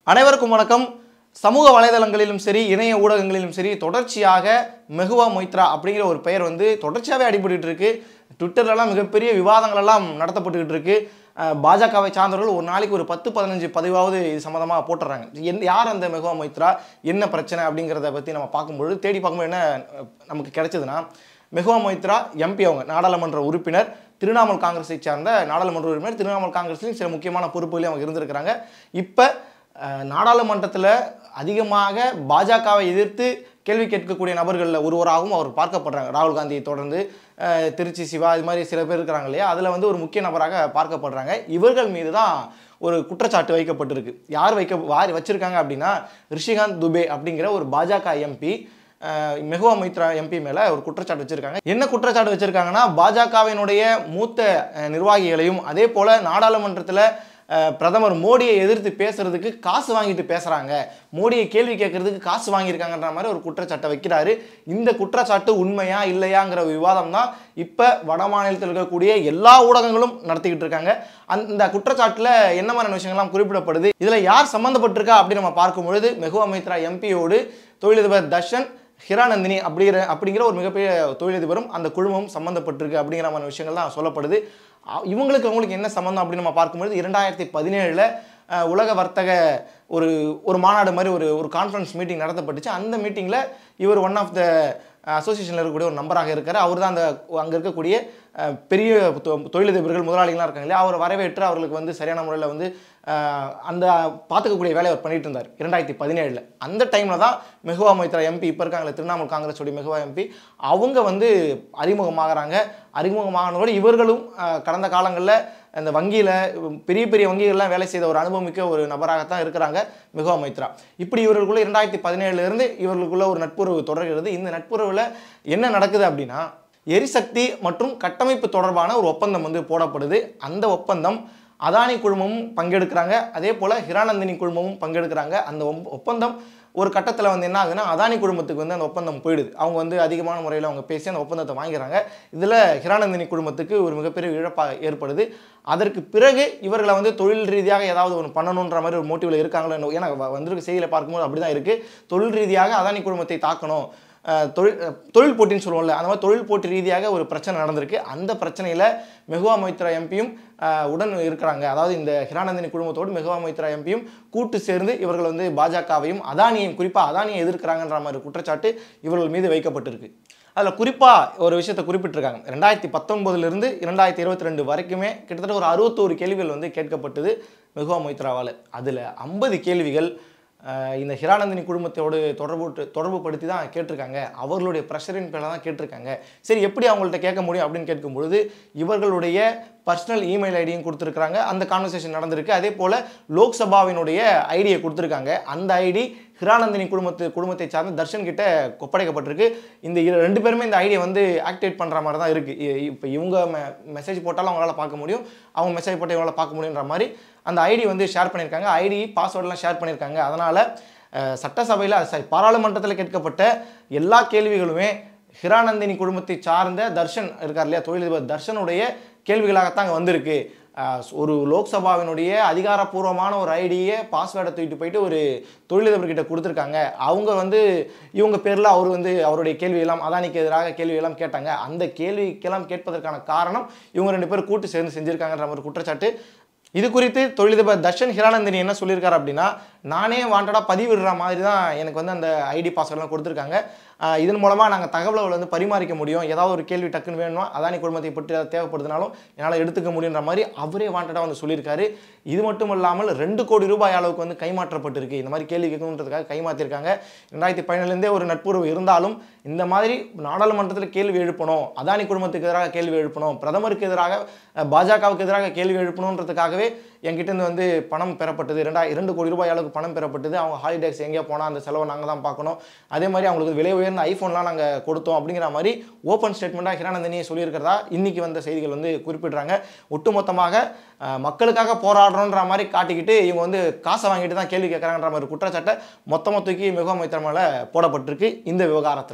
அனைவருக்கும் வணக்கம் சமூக வலைதளங்களிலும் சரி இணைய ஊடகங்களிலும் சரி தொடர்ச்சியாக மெகுவா மொய்த்ரா அப்படிங்கிற ஒரு பெயர் வந்து தொடர்ச்சியாகவே அடிபட்டுட்டு இருக்கு ட்விட்டர்லலாம் மிகப்பெரிய விவாதங்கள் எல்லாம் நடத்தப்பட்டுக்கிட்டு இருக்கு அஹ் பாஜகவை சார்ந்தவர்கள் ஒரு நாளைக்கு ஒரு பத்து பதினஞ்சு பதிவாவது இது சம்மந்தமாக போட்டுறாங்க என் யார் அந்த மெகுவா மொய்த்ரா என்ன பிரச்சனை அப்படிங்கிறத பற்றி நம்ம பார்க்கும்பொழுது தேடி பார்க்கும்போது என்ன அஹ், நமக்கு கிடைச்சதுன்னா மெகுவா மொய்த்ரா எம்பி அவங்க நாடாளுமன்ற உறுப்பினர் திரிணாமுல் காங்கிரஸை சார்ந்த நாடாளுமன்ற உறுப்பினர் திரிணாமுல் காங்கிரஸ்லையும் சில முக்கியமான பொறுப்புகளையும் அவங்க இருந்திருக்கிறாங்க இப்போ நாடாளுமன்றத்தில் அதிகமாக பாஜகவை எதிர்த்து கேள்வி கேட்கக்கூடிய நபர்களில் ஒருவராகவும் அவர் பார்க்கப்படுறாங்க ராகுல் காந்தியை தொடர்ந்து அஹ், திருச்சி சிவா இது மாதிரி சில பேர் இருக்கிறாங்க இல்லையா அதில் வந்து ஒரு முக்கிய நபராக பார்க்கப்படுறாங்க இவர்கள் மீது தான் ஒரு குற்றச்சாட்டு வைக்கப்பட்டிருக்கு யார் வைக்க யார் வச்சிருக்காங்க அப்படின்னா ரிஷிகாந்த் துபே அப்படிங்கிற ஒரு பாஜக எம்பி மெகுவா மைத்ரா எம்பி மேலே ஒரு குற்றச்சாட்டு வச்சிருக்காங்க என்ன குற்றச்சாட்டு வச்சிருக்காங்கன்னா பாஜகவினுடைய மூத்த அஹ், நிர்வாகிகளையும் அதே போல நாடாளுமன்றத்தில் அஹ், பிரதமர் மோடியை எதிர்த்து பேசுறதுக்கு காசு வாங்கிட்டு பேசுறாங்க மோடியை கேள்வி கேட்கறதுக்கு காசு வாங்கியிருக்காங்கன்ற மாதிரி ஒரு குற்றச்சாட்டை வைக்கிறாரு இந்த குற்றச்சாட்டு உண்மையா இல்லையாங்கிற விவாதம் தான் இப்போ வட மாநிலத்தில் இருக்கக்கூடிய எல்லா ஊடகங்களும் நடத்திக்கிட்டு இருக்காங்க அந்த குற்றச்சாட்டில் என்ன மாதிரியான விஷயங்கள்லாம் குறிப்பிடப்படுது இதில் யார் சம்மந்தப்பட்டிருக்கா அப்படின்னு நம்ம பார்க்கும் பொழுது மெகுவா மைத்ரா எம்பியோடு தொழிலதிபர் தர்ஷன் ஹிரானந்தினி அப்படிங்கிற அப்படிங்கிற ஒரு மிகப்பெரிய தொழிலதிபரும் அந்த குழுமமும் சம்மந்தப்பட்டிருக்கு அப்படிங்கிற மாதிரி விஷயங்கள் தான் சொல்லப்படுது அ- இவங்களுக்கு அவங்களுக்கு என்ன சம்மந்தம் அப்படின்னு நம்ம பார்க்கும்பொழுது இரண்டாயிரத்தி பதினேழில் உலக வர்த்தக ஒரு ஒரு மாநாடு மாதிரி ஒரு ஒரு கான்ஃபரன்ஸ் மீட்டிங் நடத்தப்பட்டுச்சு அந்த மீட்டிங்கில் இவர் ஒன் ஆஃப் த அசோசியேஷனில் இருக்கக்கூடிய ஒரு நம்பராக இருக்கார் அவர் தான் அந்த அங்கே இருக்கக்கூடிய அஹ், பெரிய தொ- தொழிலதிபர்கள் முதலாளிகளாக இருக்காங்க இல்லையா அவரை வரவேற்று அவர்களுக்கு வந்து சரியான முறையில் வந்து அஹ், அந்த பார்த்துக்கக்கூடிய வேலையை அவர் பண்ணிட்டு இருந்தார் இரண்டாயிரத்தி பதினேழில் அந்த டைமில் தான் மெகுவா மொய்த்ரா எம்பி இப்போ இருக்காங்களே திரிணாமுல் காங்கிரஸோடைய மெகுவா எம்பி அவங்க வந்து அறிமுகமாகறாங்க அறிமுகமாகனோடு இவர்களும் அஹ், கடந்த காலங்களில் அந்த வங்கியில் பெரிய பெரிய வங்கிகள்லாம் வேலை செய்த ஒரு அனுபவமிக்க ஒரு நபராகத்தான் இருக்கிறாங்க மெகுவா மைத்ரா இப்படி இவர்களுக்குள்ள இரண்டாயிரத்தி பதினேழுலேருந்து இவர்களுக்குள்ள ஒரு நட்புறவு தொடர்கிறது இந்த நட்புறவில் என்ன நடக்குது அப்படின்னா எரிசக்தி மற்றும் கட்டமைப்பு தொடர்பான ஒரு ஒப்பந்தம் வந்து போடப்படுது அந்த ஒப்பந்தம் அதானி குழுமமும் பங்கெடுக்கிறாங்க அதே போல் ஹிரானந்தினி குழுமமும் பங்கெடுக்கிறாங்க அந்த ஒப்ப- ஒப்பந்தம் ஒரு கட்டத்தில் வந்து என்ன ஆகுதுன்னா அதானி குழுமத்துக்கு வந்து அந்த ஒப்பந்தம் போயிடுது அவங்க வந்து அதிகமான முறையில் அவங்க பேசி அந்த ஒப்பந்தத்தை வாங்கிறாங்க இதில் ஹிரானந்தினி குழுமத்துக்கு ஒரு மிகப்பெரிய இழப்பாக ஏற்படுது அதற்கு பிறகு இவர்களை வந்து தொழில் ரீதியாக ஏதாவது ஒன்று பண்ணணுன்ற மாதிரி ஒரு மோட்டிவில் இருக்காங்களோ என்னவோ. ஏன்னா வ- வந்திருக்க செய்தியில் பார்க்கும்போது அப்படி தான் இருக்குது தொழில் ரீதியாக அதானி குழுமத்தை தாக்கணும் அஹ், தொழில் அஹ், தொழில் போட்டின்னு சொல்லுவோம்ல அந்த மாதிரி தொழில் போட்டி ரீதியாக ஒரு பிரச்சனை நடந்திருக்கு அந்த பிரச்சனையில் மெகுவா மொய்த்ரா எம்பியும் உடன் இருக்கிறாங்க அதாவது இந்த ஹிரானந்தினி குழுமத்தோடு மெகுவா மொய்த்ரா எம்பியும் கூட்டு சேர்ந்து இவர்கள் வந்து பாஜகவையும் அதானியையும் குறிப்பாக அதானியை எதிர்க்கிறாங்கன்ற மாதிரி குற்றச்சாட்டு இவர்கள் மீது வைக்கப்பட்டிருக்கு அதில் குறிப்பாக ஒரு விஷயத்தை குறிப்பிட்டிருக்காங்க ரெண்டாயிரத்தி பத்தொன்பதுலேருந்து இரண்டாயிரத்தி இருபத்தி ரெண்டு வரைக்குமே கிட்டத்தட்ட ஒரு அறுபத்தோரு கேள்விகள் வந்து கேட்கப்பட்டது மெகுவா மொய்த்ராவால் அதில் ஐம்பது கேள்விகள் அஹ், இந்த ஹிரானந்தினி குடும்பத்தோடு தொடர்பு தொடர்பு படுத்தி தான் கேட்டிருக்காங்க அவர்களுடைய ப்ரெஷரின் பேரில் தான் கேட்டிருக்காங்க சரி எப்படி அவங்கள்ட்ட கேட்க முடியும் அப்படின்னு கேட்கும் பொழுது இவர்களுடைய பர்சனல் இமெயில் ஐடியும் கொடுத்துருக்காங்க அந்த கான்வர்சேஷன் நடந்திருக்கு அதே போல் லோக்சபாவினுடைய ஐடியை கொடுத்துருக்காங்க அந்த ஐடி ஹிரானந்தினி குடும்பத்து குடும்பத்தை சார்ந்த தர்ஷன் கிட்ட ஒப்படைக்கப்பட்டிருக்கு இந்த இரு- ரெண்டு பேருமே இந்த ஐடியை வந்து ஆக்டிவேட் பண்ணுற மாதிரி தான் இருக்குது இப்போ இவங்க மெசேஜ் போட்டாலும் அவங்களால பார்க்க முடியும் அவங்க மெசேஜ் போட்டு இவங்களால பார்க்க முடியுன்ற மாதிரி அந்த ஐடி வந்து ஷேர் பண்ணியிருக்காங்க ஐடி பாஸ்வேர்டெலாம் ஷேர் பண்ணியிருக்காங்க அதனால் சட்டசபையில் சாரி பாராளுமன்றத்தில் கேட்கப்பட்ட எல்லா கேள்விகளுமே ஹிரானந்தினி குடும்பத்தை சார்ந்த தர்ஷன் இருக்கார் இல்லையா தொழிலதிபர் தர்ஷனுடைய கேள்விகளாகத்தான் அங்கே வந்திருக்கு அஹ் ஒரு லோக்சபாவினுடைய அதிகாரப்பூர்வமான ஒரு ஐடியை பாஸ்வேர்டை தூக்கிட்டு போயிட்டு ஒரு தொழிலதிபர்கிட்ட கொடுத்துருக்காங்க அவங்க வந்து இவங்க பேரில் அவர் வந்து அவருடைய கேள்வியெல்லாம் அதானிக்கு எதிராக கேள்வியெல்லாம் கேட்டாங்க அந்த கேள்விக்கெல்லாம் கேட்பதற்கான காரணம் இவங்க ரெண்டு பேரும் கூட்டு சேர்ந்து செஞ்சிருக்காங்கன்ற ஒரு குற்றச்சாட்டு இது குறித்து தொழிலதிபர் தர்ஷன் ஹிரானந்தினி என்ன சொல்லியிருக்காரு அப்படின்னா நானே வாண்டடாக பதிவிடுற மாதிரி தான் எனக்கு வந்து அந்த ஐடி பாஸ்வேர்ட்லாம் கொடுத்துருக்காங்க ஆஹ் இதன் மூலமாக நாங்கள் தகவல்களை வந்து பரிமாறிக்க முடியும் ஏதாவது ஒரு கேள்வி டக்குன்னு வேணுமா அதானி குடும்பத்தை பற்றி ஏதாவது தேவைப்படுதுனாலும் என்னால் எடுத்துக்க முடியுன்ற மாதிரி அவரே வாண்டடாக வந்து சொல்லியிருக்காரு இது மட்டும் இல்லாமல் ரெண்டு கோடி ரூபாய் அளவுக்கு வந்து கைமாற்றப்பட்டிருக்கு இந்த மாதிரி கேள்வி கேட்கணுன்றதுக்காக கைமாற்றிருக்காங்க ரெண்டாயிரத்தி பதினேழுலேருந்தே ஒரு நட்புறவு இருந்தாலும் இந்த மாதிரி நாடாளுமன்றத்தில் கேள்வி எழுப்பணும் அதானி குடும்பத்துக்கு எதிராக கேள்வி எழுப்பணும் பிரதமருக்கு எதிராக அஹ், பாஜகவுக்கு எதிராக கேள்வி எழுப்பணுன்றதுக்காகவே என்கிட்ட இருந்து வந்து பணம் பெறப்பட்டது ரெண்டா இரண்டு கோடி ரூபாய் அளவுக்கு பணம் பெறப்பட்டது அவங்க ஹாலிடேஸ் எங்கேயா போனால் அந்த செலவை நாங்கள் தான் பார்க்கணும் அதே மாதிரி அவங்களுக்கு விலை உயர்ந்த ஐஃபோன்லாம் நாங்கள் கொடுத்தோம் அப்படிங்கிற மாதிரி ஓப்பன் ஸ்டேட்மெண்ட்டாக ஹிரானந்தினியை சொல்லியிருக்கிறதா இன்னைக்கு வந்த செய்திகள் வந்து குறிப்பிடுறாங்க ஒட்டுமொத்தமாக அஹ், மக்களுக்காக போராடுறோன்ற மாதிரி காட்டிக்கிட்டு இவங்க வந்து காசை வாங்கிட்டு தான் கேள்வி கேட்குறாங்கன்ற மாதிரி குற்றச்சாட்டை மொத்தமாக தூக்கி மிகவும் மைத்திர மேலே போடப்பட்டிருக்கு இந்த விவகாரத்தில்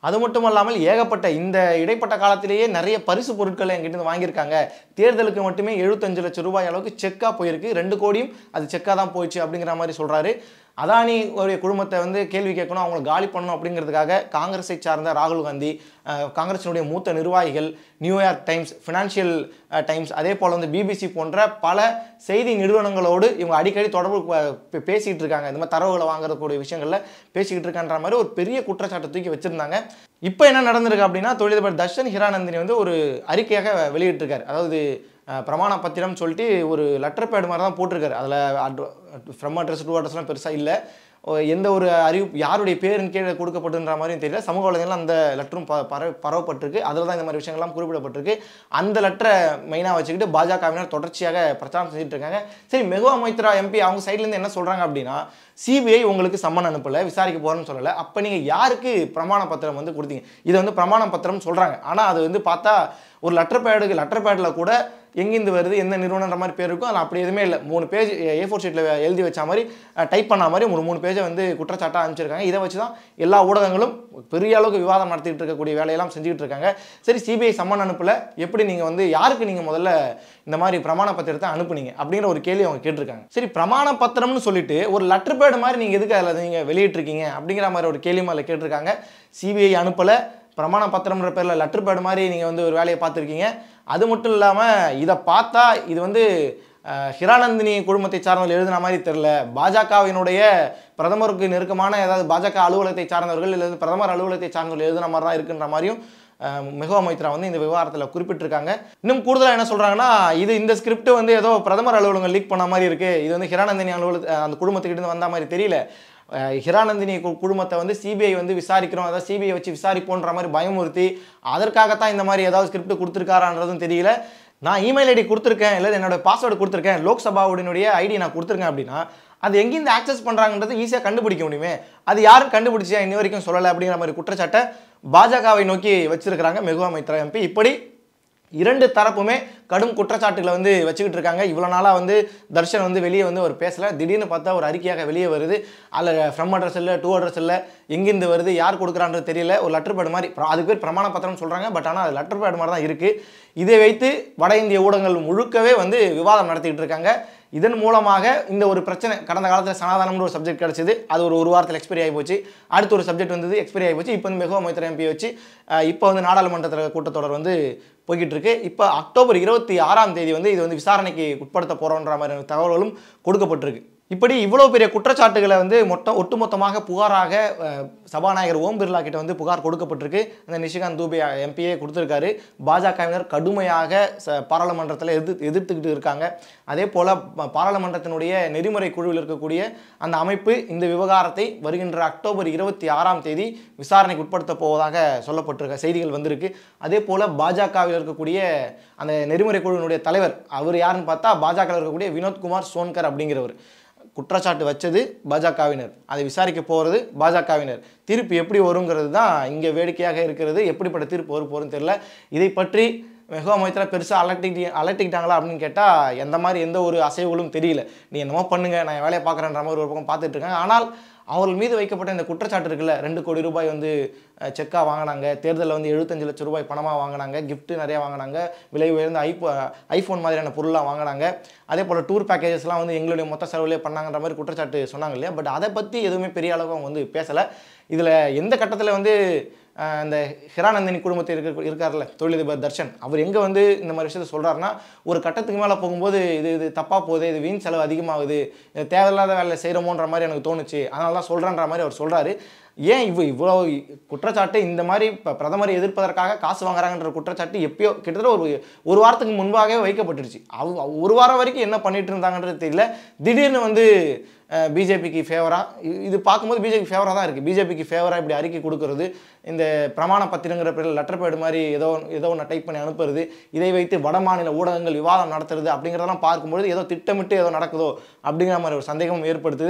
அது மட்டும் இல்லாமல் ஏகப்பட்ட இந்த இடைப்பட்ட காலத்திலேயே நிறைய பரிசு பொருட்களை எங்கிட்ட வாங்கியிருக்காங்க தேர்தலுக்கு மட்டுமே எழுபத்தஞ்சு லட்சம் ரூபாய் அளவுக்கு செக்காக போயிருக்கு ரெண்டு கோடியும் அது செக்காக தான் போயிடுச்சு அப்படிங்கிற மாதிரி சொல்கிறாரு அதானி உடைய குடும்பத்தை வந்து கேள்வி கேட்கணும் அவங்கள காலி பண்ணணும் அப்படிங்கிறதுக்காக காங்கிரஸை சார்ந்த ராகுல் காந்தி அஹ், காங்கிரசினுடைய மூத்த நிர்வாகிகள் நியூயார்க் டைம்ஸ் ஃபினான்ஷியல் டைம்ஸ் அதே போல் வந்து பிபிசி போன்ற பல செய்தி நிறுவனங்களோடு இவங்க அடிக்கடி தொடர்பு ப- பே- பேசிக்கிட்டு இருக்காங்க இந்த மாதிரி தரவுகளை வாங்குறக்கூடிய விஷயங்களில் பேசிக்கிட்டு இருக்கான்ற மாதிரி ஒரு பெரிய குற்றச்சாட்டை தூக்கி வச்சிருந்தாங்க இப்போ என்ன நடந்திருக்கு அப்படின்னா தொழிலதிபர் தர்ஷன் ஹிரானந்தினி வந்து ஒரு அறிக்கையாக வெளியிட்டிருக்காரு அதாவது அஹ், பிரமாண பத்திரம் சொல்லிட்டு ஒரு லெட்டர் பேட் மாதிரி தான் போட்டிருக்காரு அதில் ஃப்ரம் அட்ரஸ் டூ அட்ரஸ்லாம் பெருசாக இல்லை எந்த ஒரு அறிவிப்பு யாருடைய பேரின் கீழே கொடுக்கப்பட்டுன்ற மாதிரியும் தெரியல சமூக வலைதளம் அந்த லெட்டரும் ப பரவ பரவப்பட்டிருக்கு அதில் தான் இந்த மாதிரி விஷயங்கள்லாம் குறிப்பிடப்பட்டிருக்கு அந்த லெட்டரை மெயினாக வச்சுக்கிட்டு பாஜகவினர் தொடர்ச்சியாக பிரச்சாரம் செஞ்சுட்டு இருக்காங்க சரி மெகுவா மொய்த்ரா எம்பி அவங்க சைட்லேருந்து என்ன சொல்கிறாங்க அப்படின்னா சிபிஐ உங்களுக்கு சம்மன் அனுப்பலை விசாரிக்க போகிறேன்னு சொல்லலை அப்போ நீங்கள் யாருக்கு பிரமாண பத்திரம் வந்து கொடுத்தீங்க இது வந்து பிரமாண பத்திரம்னு சொல்கிறாங்க ஆனால் அது வந்து பார்த்தா ஒரு லெட்டர் பேடுக்கு லெட்டர் பேடில் கூட எங்கேருந்து வருது எந்த நிறுவனன்ற மாதிரி பேர் இருக்கும் அதில் அப்படி எதுவுமே இல்லை மூணு பேஜ் ஏ ஃபோர் ஷீட்டில் எழுதி வச்ச மாதிரி டைப் பண்ண மாதிரி ஒரு மூணு பேஜை வந்து குற்றச்சாட்டாக அனுப்பிச்சிருக்காங்க இதை வச்சு தான் எல்லா ஊடகங்களும் பெரிய அளவுக்கு விவாதம் நடத்திட்டு இருக்கக்கூடிய வேலையெல்லாம் செஞ்சுக்கிட்டு இருக்காங்க சரி சிபிஐ சம்மன் அனுப்பல எப்படி நீங்கள் வந்து யாருக்கு நீங்கள் முதல்ல இந்த மாதிரி பிரமாண பத்திரத்தை அனுப்புனீங்க அப்படிங்கிற ஒரு கேள்வி அவங்க கேட்டிருக்காங்க சரி பிரமாண பத்திரம்னு சொல்லிட்டு ஒரு லெட்டர் பேடு மாதிரி நீங்கள் எதுக்கு அதில் நீங்கள் வெளியிட்டிருக்கீங்க அப்படிங்கிற மாதிரி ஒரு கேள்வி அதில் கேட்டிருக்காங்க சிபிஐ அனுப்பலை பிரமாண பத்திரம்ன்ற பேரில் லெட்டர் பேடு மாதிரி நீங்கள் வந்து ஒரு வேலையை பார்த்துருக்கீங்க அது மட்டும் இல்லாமல் இதை பார்த்தா இது வந்து அஹ், ஹிரானந்தினி குடும்பத்தை சார்ந்தவர்கள் எழுதின மாதிரி தெரில பாஜகவினுடைய பிரதமருக்கு நெருக்கமான ஏதாவது பாஜக அலுவலகத்தை சார்ந்தவர்கள் இல்லை பிரதமர் அலுவலகத்தை சார்ந்தவர்கள் எழுதின மாதிரி தான் இருக்குன்ற மாதிரியும் அஹ், மெகுவா மொய்த்ரா வந்து இந்த விவகாரத்தில் குறிப்பிட்டிருக்காங்க இன்னும் கூடுதலாக என்ன சொல்கிறாங்கன்னா இது இந்த ஸ்கிரிப்ட் வந்து ஏதோ பிரதமர் அலுவலகம் லீக் பண்ண மாதிரி இருக்குது இது வந்து ஹிரானந்தினி அலுவலக அஹ், அந்த குடும்பத்துக்கிட்ட இருந்து வந்த மாதிரி தெரியல அஹ் ஹிரானந்தினி கு- குடும்பத்தை வந்து சிபிஐ வந்து விசாரிக்கிறோம் அதாவது சிபிஐ வச்சு விசாரிப்போன்ற மாதிரி பயமுறுத்தி அதற்காகத்தான் இந்த மாதிரி ஏதாவது ஸ்கிரிப்ட் கொடுத்துருக்காரான்றதும் தெரியல நான் இமெயில் ஐடி கொடுத்துருக்கேன் இல்லை என்னோட பாஸ்வேர்டு கொடுத்துருக்கேன் லோக்சபாவுடைய ஐடி நான் கொடுத்துருக்கேன் அப்படின்னா அது எங்கேருந்து ஆக்சஸ் பண்ணுறாங்கன்றது ஈஸியாக கண்டுபிடிக்க முடியுமே அது யாரும் கண்டுபிடிச்சா இன்னி வரைக்கும் சொல்லலை அப்படிங்கிற மாதிரி குற்றச்சாட்டை பாஜகவை நோக்கி வச்சிருக்கிறாங்க மெகுவா மைத்ரா எம்பி இப்படி இரண்டு தரப்புமே கடும் குற்றச்சாட்டுகளை வந்து வச்சுக்கிட்டு இருக்காங்க இவ்வளோ நாளாக வந்து தர்ஷன் வந்து வெளியே வந்து ஒரு பேசல திடீர்னு பார்த்தா ஒரு அறிக்கையாக வெளியே வருது அதில் ஃப்ரம் அட்ரஸ் இல்லை டூ அட்ரஸ் இல்லை எங்கேருந்து வருது யார் கொடுக்குறான்றது தெரியல ஒரு லெட்டர் பேட் மாதிரி பிர- அதுக்கு பேர் பிரமாண பத்திரம்னு சொல்கிறாங்க பட் ஆனால் அது லெட்டர் பேட் மாதிரி தான் இருக்குது இதை வைத்து வட இந்திய ஊடகங்கள் முழுக்கவே வந்து விவாதம் நடத்திக்கிட்டு இருக்காங்க இதன் மூலமாக இந்த ஒரு பிரச்சனை கடந்த காலத்தில் சனாதனம்னு ஒரு சப்ஜெக்ட் கிடச்சிது அது ஒரு ஒரு வாரத்தில் எக்ஸ்பைரி ஆகி போச்சு அடுத்து ஒரு சப்ஜெக்ட் வந்தது எக்ஸ்பைரி ஆகி போச்சு இப்போ வந்து மெகுவா மைத்ரா எம்பி வச்சு அஹ், இப்போ வந்து நாடாளுமன்றத்தில் கூட்டத்தொடர் வந்து போய்கிட்டு இருக்கு இப்போ அக்டோபர் இருபத்தி ஆறாம் தேதி வந்து இது வந்து விசாரணைக்கு உட்படுத்த போகிறோன்ற மாதிரி தகவல்களும் கொடுக்கப்பட்டிருக்கு இப்படி இவ்வளோ பெரிய குற்றச்சாட்டுகளை வந்து மொத்தம் ஒட்டுமொத்தமாக புகாராக அஹ், சபாநாயகர் ஓம் பிர்லா கிட்ட வந்து புகார் கொடுக்கப்பட்டிருக்கு அந்த நிஷிகாந்த் தூபே எம்பிஏ கொடுத்துருக்காரு பாஜகவினர் கடுமையாக ச பாராளுமன்றத்தில் எதிர்த்து எதிர்த்துக்கிட்டு இருக்காங்க அதே போல் பாராளுமன்றத்தினுடைய நெறிமுறை குழுவில் இருக்கக்கூடிய அந்த அமைப்பு இந்த விவகாரத்தை வருகின்ற அக்டோபர் இருபத்தி ஆறாம் தேதி விசாரணைக்கு உட்படுத்த போவதாக சொல்லப்பட்டிருக்க செய்திகள் வந்திருக்கு அதே போல் பாஜகவில் இருக்கக்கூடிய அந்த நெறிமுறை குழுவினுடைய தலைவர் அவர் யாருன்னு பார்த்தா பாஜகவில் இருக்கக்கூடிய வினோத்குமார் சோன்கர் அப்படிங்கிறவர் குற்றச்சாட்டு வச்சது பாஜகவினர் அதை விசாரிக்க போகிறது பாஜகவினர் தீர்ப்பு எப்படி வருங்கிறது தான் இங்கே வேடிக்கையாக இருக்கிறது எப்படிப்பட்ட தீர்ப்பு வரும் போகிறதுன்னு தெரியல இதை பற்றி மெகுவா மொய்த்ரா பெருசாக அலட்டிக்கிட்டி அலட்டிக்கிட்டாங்களா அப்படின்னு கேட்டால் எந்த மாதிரி எந்த ஒரு அசைவுகளும் தெரியல நீ என்னமோ பண்ணுங்க நான் என் வேலையை பார்க்குறேன்ற மாதிரி ஒரு பக்கம் பார்த்துட்டு இருக்காங்க ஆனால் அவர்கள் மீது வைக்கப்பட்ட இந்த குற்றச்சாட்டு இருக்குல்ல ரெண்டு கோடி ரூபாய் வந்து செக்காக வாங்கினாங்க தேர்தலில் வந்து எழுபத்தஞ்சு லட்சம் ரூபாய் பணமாக வாங்கினாங்க gift நிறைய வாங்கினாங்க விலை உயர்ந்த ஐபோ ஐஃபோன் மாதிரியான பொருளாக வாங்கினாங்க அதே போல் டூர் பேக்கேஜஸ்லாம் வந்து எங்களுடைய மொத்த செலவுலேயே பண்ணாங்கன்ற மாதிரி குற்றச்சாட்டு சொன்னாங்க இல்லையா பட் அதை பற்றி எதுவுமே பெரிய அளவு அவங்க வந்து பேசலை இதில் எந்த கட்டத்தில் வந்து அஹ், இந்த ஹிரானந்தினி குடும்பத்தில் இருக்க இருக்கார்ல தொழிலதிபர் தர்ஷன் அவர் எங்கே வந்து இந்த மாதிரி விஷயத்த சொல்கிறாருன்னா ஒரு கட்டத்துக்கு மேலே போகும்போது இது இது தப்பாக போகுது இது வீண் செலவு அதிகமாகுது இது தேவையில்லாத வேலை செய்கிறோமோன்ற மாதிரி எனக்கு தோணுச்சு அதனால தான் சொல்கிறேன்ற மாதிரி அவர் சொல்கிறாரு ஏன் இவ்வளோ இவ்வளோ குற்றச்சாட்டு இந்த மாதிரி இப்போ பிரதமரை எதிர்ப்பதற்காக காசு வாங்குறாங்கன்ற குற்றச்சாட்டு எப்பயோ கிட்டத்தட்ட ஒரு ஒரு வாரத்துக்கு முன்பாகவே வைக்கப்பட்டுருச்சு அவ ஒரு வாரம் வரைக்கும் என்ன பண்ணிட்டு இருந்தாங்கன்றது தெரியல திடீர்னு வந்து பிஜேபிக்கு ஃபேவராக இது பார்க்கும்போது பிஜேபி ஃபேவராக தான் இருக்குது பிஜேபிக்கு ஃபேவராக இப்படி அறிக்கை கொடுக்கறது இந்த பிரமாண பத்திரங்கிற பேரில் லெட்டர் பேடு மாதிரி ஏதோ ஏதோ ஒன்று டைப் பண்ணி அனுப்புறது இதை வைத்து வட மாநில ஊடகங்கள் விவாதம் நடத்துறது அப்படிங்கிறதெல்லாம் பார்க்கும்பொழுது ஏதோ திட்டமிட்டு ஏதோ நடக்குதோ அப்படிங்கிற மாதிரி ஒரு சந்தேகம் ஏற்படுத்துது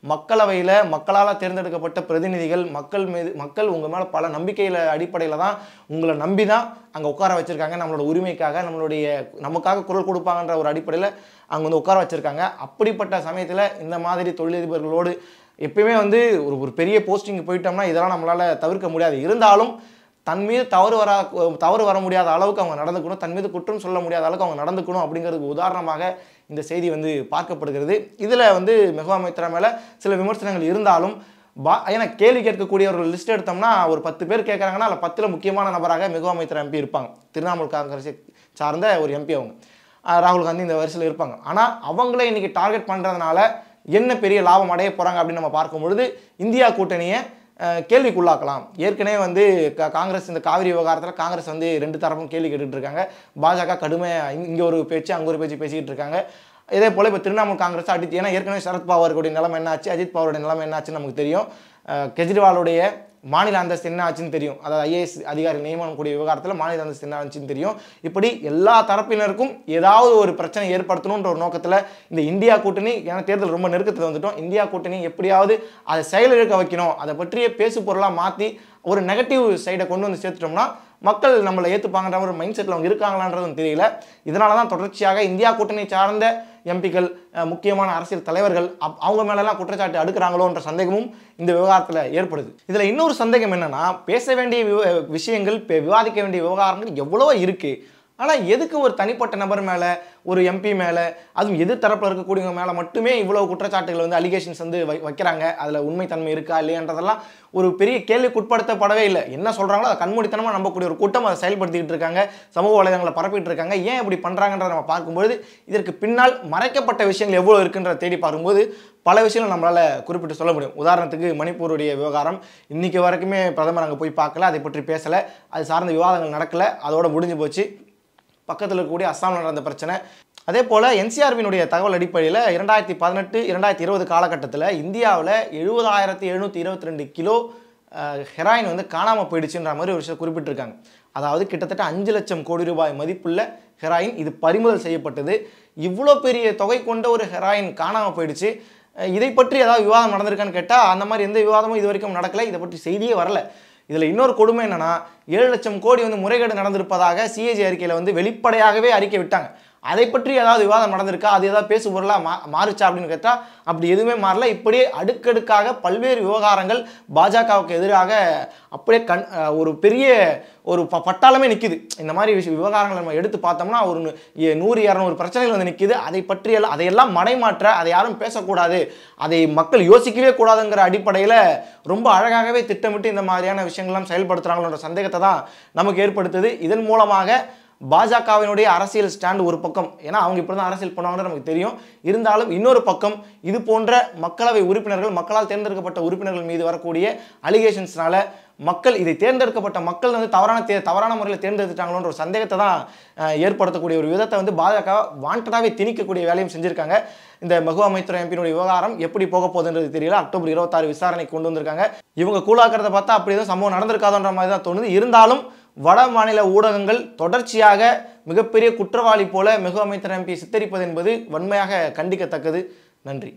மக்களவையில் மக்களால் தேர்ந்தெடுக்கப்பட்ட பிரதிநிதிகள் மக்கள் மீது மக்கள் உங்கள் மேலே பல நம்பிக்கையில் அடிப்படையில் தான் உங்களை நம்பி தான் அங்கே உட்கார வச்சுருக்காங்க நம்மளோட உரிமைக்காக நம்மளுடைய நமக்காக குரல் கொடுப்பாங்கன்ற ஒரு அடிப்படையில் அங்கே வந்து உட்கார வச்சுருக்காங்க அப்படிப்பட்ட சமயத்தில் இந்த மாதிரி தொழிலதிபர்களோடு எப்பயுமே வந்து ஒரு ஒரு பெரிய போஸ்டிங் போயிட்டோம்னா இதெல்லாம் நம்மளால் தவிர்க்க முடியாது இருந்தாலும் தன் மீது தவறு வர தவறு வர முடியாத அளவுக்கு அவங்க நடந்துக்கணும் தன் மீது குற்றம் சொல்ல முடியாத அளவுக்கு அவங்க நடந்துக்கணும் அப்படிங்கிறதுக்கு உதாரணமாக இந்த செய்தி வந்து பார்க்கப்படுகிறது இதில் வந்து மெகுவா மைத்ரா மேலே சில விமர்சனங்கள் இருந்தாலும் பா ஏன்னா கேள்வி கேட்கக்கூடிய ஒரு லிஸ்ட் எடுத்தோம்னா ஒரு பத்து பேர் கேட்குறாங்கன்னா அதில் பத்தில் முக்கியமான நபராக மெகுவா மைத்ரா எம்பி இருப்பாங்க திரிணாமுல் காங்கிரஸை சார்ந்த ஒரு எம்பி அவங்க ஆஹ் ராகுல் காந்தி இந்த வரிசையில் இருப்பாங்க ஆனால் அவங்களே இன்னைக்கு டார்கெட் பண்ணுறதுனால என்ன பெரிய லாபம் அடைய போகிறாங்க அப்படின்னு நம்ம பார்க்கும் பொழுது இந்தியா கூட்டணியை அஹ், கேள்விக்குள்ளாக்கலாம் ஏற்கனவே வந்து கா- காங்கிரஸ் இந்த காவிரி விவகாரத்தில் காங்கிரஸ் வந்து ரெண்டு தரப்பும் கேள்வி கேட்டுட்டு இருக்காங்க பாஜக கடுமையாக இங்கே ஒரு பேச்சு அங்கே ஒரு பேச்சு பேசிக்கிட்டு இருக்காங்க இதே போல் இப்போ திரிணாமுல் காங்கிரஸ் அடித்து ஏன்னா ஏற்கனவே சரத் பவாருடைய நிலைமை என்னாச்சு அஜித் பவாருடைய நிலைமை என்னாச்சுன்னு நமக்கு தெரியும் அஹ், கெஜ்ரிவாலுடைய மாநில அந்தஸ்து என்ன ஆச்சுன்னு தெரியும் அதாவது ஐஏஎஸ் அதிகாரி நியமனம் கூடிய விவகாரத்தில் மாநில அந்தஸ்து என்ன ஆச்சுன்னு தெரியும் இப்படி எல்லா தரப்பினருக்கும் ஏதாவது ஒரு பிரச்சனை ஏற்படுத்தணுன்ற ஒரு நோக்கத்தில் இந்த இந்தியா கூட்டணி ஏன்னா தேர்தல் ரொம்ப நெருக்கத்தில் வந்துட்டோம் இந்தியா கூட்டணி எப்படியாவது அதை செயலிழக்க வைக்கணும் அதை பற்றிய பேசு பொருளாக மாற்றி ஒரு நெகட்டிவ் சைடை கொண்டு வந்து சேர்த்துட்டோம்னா மக்கள் நம்மளை ஏற்றுப்பாங்கன்ற ஒரு மைண்ட் செட்டில் அவங்க இருக்காங்களான்றதும் தெரியல இதனால தான் தொடர்ச்சியாக இந்தியா கூட்டணி சார்ந்த எம்பிக்கள் அஹ், முக்கியமான அரசியல் தலைவர்கள் அப்- அவங்க மேலெல்லாம் குற்றச்சாட்டு அடுக்கிறாங்களோன்ற சந்தேகமும் இந்த விவகாரத்தில் ஏற்படுது இதில் இன்னொரு சந்தேகம் என்னன்னா பேச வேண்டிய விவ- விஷயங்கள் பே- விவாதிக்க வேண்டிய விவகாரங்கள் எவ்வளவோ இருக்குது ஆனால் எதுக்கு ஒரு தனிப்பட்ட நபர் மேலே ஒரு எம்பி மேலே அதுவும் எதிர் தரப்பில் இருக்கக்கூடியவங்க மேலே மட்டுமே இவ்வளோ குற்றச்சாட்டுகள் வந்து அலிகேஷன்ஸ் வந்து வை வைக்கிறாங்க அதில் உண்மைத்தன்மை இருக்கா இல்லையன்றதெல்லாம் ஒரு பெரிய கேள்விக்குட்படுத்தப்படவே இல்லை என்ன சொல்கிறாங்களோ அதை கண்மூடித்தனமாக நம்பக்கூடிய ஒரு கூட்டம் அதை செயல்படுத்திக்கிட்டு இருக்காங்க சமூக வலைதளங்களை பரப்பிட்டு இருக்காங்க ஏன் இப்படி பண்ணுறாங்கன்றத நம்ம பார்க்கும்போது இதற்கு பின்னால் மறைக்கப்பட்ட விஷயங்கள் எவ்வளோ இருக்குன்றத தேடி பார்க்கும்போது பல விஷயங்கள் நம்மளால் குறிப்பிட்டு சொல்ல முடியும் உதாரணத்துக்கு மணிப்பூருடைய விவகாரம் இன்னைக்கு வரைக்குமே பிரதமர் அங்கே போய் பார்க்கல அதை பற்றி பேசலை அது சார்ந்த விவாதங்கள் நடக்கலை அதோட முடிஞ்சு போச்சு பக்கத்தில் இருக்கக்கூடிய அஸ்ஸாமில் நடந்த பிரச்சனை அதே போல் என்சிஆர்பியினுடைய தகவல் அடிப்படையில் இரண்டாயிரத்தி பதினெட்டு இரண்டாயிரத்தி இருபது காலகட்டத்தில் இந்தியாவில் எழுபதாயிரத்தி எழுநூற்றி இருபத்தி ரெண்டு கிலோ அஹ், ஹெராயின் வந்து காணாமல் போயிடுச்சுன்ற மாதிரி ஒரு விஷயம் குறிப்பிட்டிருக்காங்க அதாவது கிட்டத்தட்ட அஞ்சு லட்சம் கோடி ரூபாய் மதிப்புள்ள ஹெராயின் இது பறிமுதல் செய்யப்பட்டது இவ்வளோ பெரிய தொகை கொண்ட ஒரு ஹெராயின் காணாமல் போயிடுச்சு அஹ், இதை பற்றி ஏதாவது விவாதம் நடந்திருக்கான்னு கேட்டால் அந்த மாதிரி எந்த விவாதமும் இது வரைக்கும் நடக்கலை இதை பற்றி செய்தியே வரல இதில் இன்னொரு கொடுமை என்னன்னா ஏழு லட்சம் கோடி வந்து முறைகேடு நடந்திருப்பதாக சிஏஜி அறிக்கையில் வந்து வெளிப்படையாகவே அறிக்கை விட்டாங்க அதை பற்றி ஏதாவது விவாதம் நடந்திருக்கா அது ஏதாவது பேசு பொருளாக மா மாறுச்சா அப்படின்னு கேட்டால் அப்படி எதுவுமே மாறல இப்படியே அடுக்கடுக்காக பல்வேறு விவகாரங்கள் பாஜகவுக்கு எதிராக அப்படியே கண் அஹ் ஒரு பெரிய ஒரு ப பட்டாளமே நிற்கிது இந்த மாதிரி விஷய விவகாரங்களை நம்ம எடுத்து பார்த்தோம்னா ஒரு நூ- எ- நூறு இரநூறு பிரச்சனைகள் வந்து நிற்கிது அதை பற்றியெல்லாம் அதையெல்லாம் மடைமாற்ற அதை யாரும் பேசக்கூடாது அதை மக்கள் யோசிக்கவே கூடாதுங்கிற அடிப்படையில் ரொம்ப அழகாகவே திட்டமிட்டு இந்த மாதிரியான விஷயங்கள்லாம் செயல்படுத்துகிறாங்களோன்ற சந்தேகத்தை தான் நமக்கு ஏற்படுத்துது இதன் மூலமாக பாஜகவினுடைய அரசியல் ஸ்டாண்ட் ஒரு பக்கம் ஏன்னா அவங்க இப்படி தான் அரசியல் பண்ணுவாங்கன்னு நமக்கு தெரியும் இருந்தாலும் இன்னொரு பக்கம் இது போன்ற மக்களவை உறுப்பினர்கள் மக்களால் தேர்ந்தெடுக்கப்பட்ட உறுப்பினர்கள் மீது வரக்கூடிய அலிகேஷன்ஸ்னால மக்கள் இதை தேர்ந்தெடுக்கப்பட்ட மக்கள் வந்து தவறான தே தவறான முறையில் தேர்ந்தெடுத்துட்டாங்களோன்ற ஒரு சந்தேகத்தை தான் அஹ், ஏற்படுத்தக்கூடிய ஒரு விதத்தை வந்து பாஜக வாண்டடாகவே திணிக்கக்கூடிய வேலையும் செஞ்சுருக்காங்க இந்த மகுவா மைத்ரா எம்பியினுடைய விவகாரம் எப்படி போக போகுதுன்றது தெரியல அக்டோபர் இருபத்தாறு விசாரணை கொண்டு வந்திருக்காங்க இவங்க கூலாக்கிறத பார்த்தா அப்படி எதுவும் சம்பவம் நடந்திருக்காதுன்ற மாதிரி தான் தோணுது இருந்தாலும் வட மாநில ஊடகங்கள் தொடர்ச்சியாக மிகப்பெரிய குற்றவாளி போல மெகு அமைச்சர் எம்பி சித்தரிப்பது என்பது வன்மையாக கண்டிக்கத்தக்கது நன்றி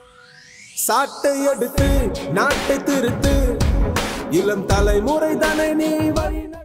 சாட்டை எடுத்து நாட்டை திருத்து இளம் தலைமுறை தானே நீ வழி